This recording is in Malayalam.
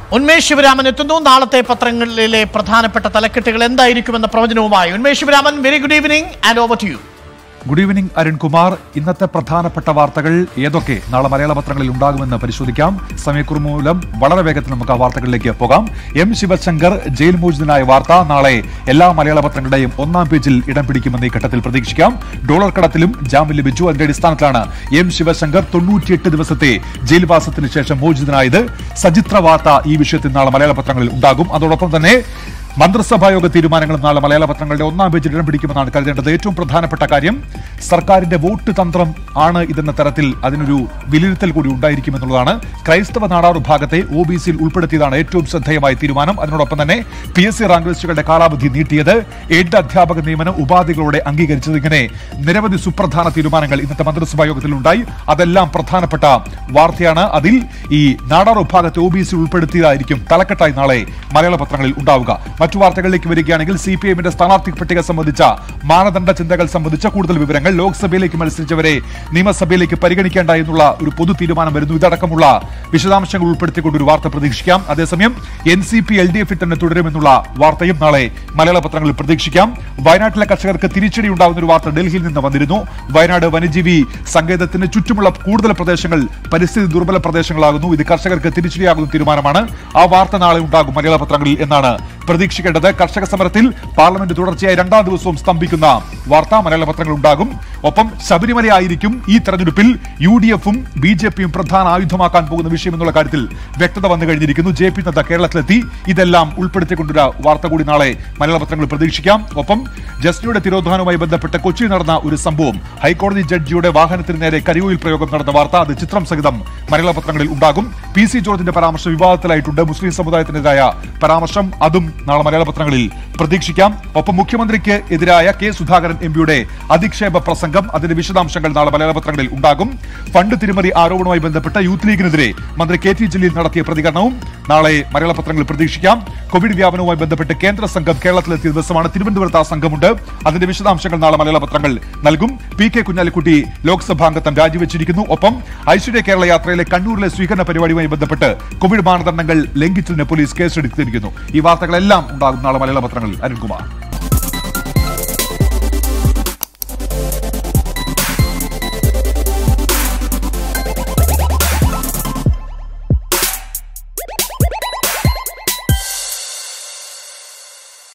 ഉന്മേഷ് ശിവരാമൻ എത്തുന്നു നാളത്തെ പത്രങ്ങളിലെ പ്രധാനപ്പെട്ട തലക്കെട്ടുകൾ എന്തായിരിക്കുമെന്ന പ്രവചനവുമായി Unmesh Sivaraman very good evening and over to you good evening Arunkumar ഇന്നത്തെ പ്രധാനപ്പെട്ട വാർത്തകൾ ഏതൊക്കെ നാളെ മലയാള പത്രങ്ങളിൽ ഉണ്ടാകുമെന്ന് പരിശോധിക്കാം സമയക്കുറവ് മൂലം വളരെ വേഗത്തിൽ നമുക്ക് ആ വാർത്തകളിലേക്ക് പോകാം എം ശിവശങ്കർ ജയിൽ മോചിതനായ വാർത്ത നാളെ എല്ലാ മലയാള പത്രങ്ങളുടെയും ഒന്നാം പേജിൽ ഇടം പിടിക്കുമെന്ന് ഈ ഘട്ടത്തിൽ പ്രതീക്ഷിക്കാം ഡോളർ കടത്തിലും ജാമ്യം ലഭിച്ചു അതിന്റെ അടിസ്ഥാനത്തിലാണ് എം ശിവശങ്കർ തൊണ്ണൂറ്റിയെട്ട് ദിവസത്തെ ജയിൽവാസത്തിന് ശേഷം മോചിതനായത് സചിത്ര വാർത്ത ഈ വിഷയത്തിൽ നാളെ മലയാള പത്രങ്ങളിൽ ഉണ്ടാകും അതോടൊപ്പം തന്നെ മന്ത്രിസഭാ യോഗ തീരുമാനങ്ങളും നാളെ മലയാള പത്രങ്ങളുടെ ഒന്നാം പേജിൽ ഇടം പിടിക്കുമെന്നാണ് കരുതേണ്ടത് ഏറ്റവും പ്രധാനപ്പെട്ട കാര്യം സർക്കാരിന്റെ വോട്ട് തന്ത്രം ആണ് ഇതെന്ന തരത്തിൽ അതിനൊരു വിലയിരുത്തൽ കൂടി ഉണ്ടായിരിക്കുമെന്നുള്ളതാണ് ക്രൈസ്തവ നാടാർ വിഭാഗത്തെ ഒ ബി സിയിൽ ഉൾപ്പെടുത്തിയതാണ് ഏറ്റവും ശ്രദ്ധേയമായ തീരുമാനം അതിനോടൊപ്പം തന്നെ പി എസ് സി റാങ്ക് ലിസ്റ്റുകളുടെ കാലാവധി നീട്ടിയത് എയ്ഡ് അധ്യാപക നിയമനം ഉപാധികളോടെ അംഗീകരിച്ചത് ഇങ്ങനെ നിരവധി സുപ്രധാന തീരുമാനങ്ങൾ ഇന്നത്തെ മന്ത്രിസഭാ യോഗത്തിൽ ഉണ്ടായി അതെല്ലാം പ്രധാനപ്പെട്ട വാർത്തയാണ് അതിൽ ഈ നാടാർ വിഭാഗത്തെ ഒ ബി സിയിൽ ഉൾപ്പെടുത്തിയതായിരിക്കും തലക്കെട്ടായി നാളെ മലയാള പത്രങ്ങളിൽ ഉണ്ടാവുക മറ്റു വാർത്തകളിലേക്ക് വരികയാണെങ്കിൽ സി പി എമ്മിന്റെ സ്ഥാനാർത്ഥി പട്ടിക സംബന്ധിച്ച മാനദണ്ഡ ചിന്തകൾ സംബന്ധിച്ച കൂടുതൽ വിവരങ്ങൾ ലോക്സഭയിലേക്ക് മത്സരിച്ചവരെ നിയമസഭയിലേക്ക് പരിഗണിക്കേണ്ട എന്നുള്ള ഒരു പൊതു തീരുമാനം വരുന്നു ഇതടക്കമുള്ള വിശദാംശങ്ങൾ ഉൾപ്പെടുത്തിക്കൊണ്ട് ഒരു വാർത്ത പ്രതീക്ഷിക്കാം അതേസമയം N C P L D എഫിൽ തന്നെ തുടരുമെന്നുള്ള വാർത്തയും നാളെ മലയാള പത്രങ്ങളിൽ പ്രതീക്ഷിക്കാം വയനാട്ടിലെ കർഷകർക്ക് തിരിച്ചടി ഉണ്ടാകുന്ന ഒരു വാർത്ത ഡൽഹിയിൽ നിന്ന് വന്നിരുന്നു വയനാട് വന്യജീവി സങ്കേതത്തിന് ചുറ്റുമുള്ള കൂടുതൽ പ്രദേശങ്ങൾ പരിസ്ഥിതി ദുർബല പ്രദേശങ്ങളാകുന്നു ഇത് കർഷകർക്ക് തിരിച്ചടിയാകുന്ന തീരുമാനമാണ് ആ വാർത്ത നാളെ ഉണ്ടാകും മലയാള പത്രങ്ങളിൽ എന്നാണ് പ്രതീക്ഷിക്കേണ്ടത് കർഷക സമരത്തിൽ പാർലമെന്റ് തുടർച്ചയായി രണ്ടാം ദിവസവും സ്തംഭിക്കുന്ന വാർത്ത മലയാള പത്രങ്ങൾ ഉണ്ടാകും ഒപ്പം ശബരിമല ആയിരിക്കും ഈ തെരഞ്ഞെടുപ്പിൽ യു ഡി എഫും ബി ജെ പിയും പ്രധാന ആയുധമാക്കാൻ പോകുന്ന വിഷയം എന്നുള്ള കാര്യത്തിൽ വ്യക്തത വന്നു കഴിഞ്ഞിരിക്കുന്നു ജെ പി നദ്ദ കേരളത്തിലെത്തി ഇതെല്ലാം ഉൾപ്പെടുത്തിക്കൊണ്ടൊരു വാർത്ത കൂടി നാളെ മലയാള പത്രങ്ങൾ പ്രതീക്ഷിക്കാം ഒപ്പം ജസ്റ്റിയുടെ തിരോധാനവുമായി ബന്ധപ്പെട്ട് കൊച്ചിയിൽ നടന്ന ഒരു സംഭവം ഹൈക്കോടതി ജഡ്ജിയുടെ വാഹനത്തിന് നേരെ കരിയോയിൽ പ്രയോഗം നടന്ന വാർത്ത അത് ചിത്രം സഹിതം മലയാള പത്രങ്ങളിൽ ഉണ്ടാകും പി സി ജോർജിന്റെ പരാമർശം വിവാദത്തിലായിട്ടുണ്ട് മുസ്ലിം സമുദായത്തിനെതിരായ പരാമർശം അതും നാളെ മലയാള പത്രങ്ങളിൽ പ്രതീക്ഷിക്കാം ഒപ്പം മുഖ്യമന്ത്രിക്ക് എതിരായ കെ സുധാകരൻ എം പിയുടെ അധിക്ഷേപ പ്രസംഗം അതിന്റെ വിശദാംശങ്ങൾ നാളെ മലയാള പത്രങ്ങളിൽ ഉണ്ടാകും ഫണ്ട് തിരിമറി ആരോപണവുമായി ബന്ധപ്പെട്ട യൂത്ത് ലീഗിനെതിരെ മന്ത്രി കെ ടി ജലീൽ നടത്തിയ പ്രതികരണവും നാളെ മലയാള പത്രങ്ങളിൽ പ്രതീക്ഷിക്കാം കോവിഡ് വ്യാപനവുമായി ബന്ധപ്പെട്ട് കേന്ദ്ര സംഘം കേരളത്തിലെത്തിയ ദിവസമാണ് തിരുവനന്തപുരത്ത് ആ സംഘമുണ്ട് അതിന്റെ വിശദാംശങ്ങൾ നാളെ മലയാള പത്രങ്ങൾ നൽകും പി കെ കുഞ്ഞാലിക്കുട്ടി ലോക്സഭാംഗത്വം രാജിവെച്ചിരിക്കുന്നു ഒപ്പം ഐശ്വര്യ കേരള യാത്രയിലെ കണ്ണൂരിലെ സ്വീകരണ പരിപാടിയുമായി ബന്ധപ്പെട്ട് കോവിഡ് മാനദണ്ഡങ്ങൾ ലംഘിച്ചതിന് പോലീസ് കേസെടുത്തിരിക്കുന്നു ഈ വാർത്തകളെല്ലാം ഉണ്ടാകും നാളെ മലയാള പത്രങ്ങളിൽ അരുൺകുമാർ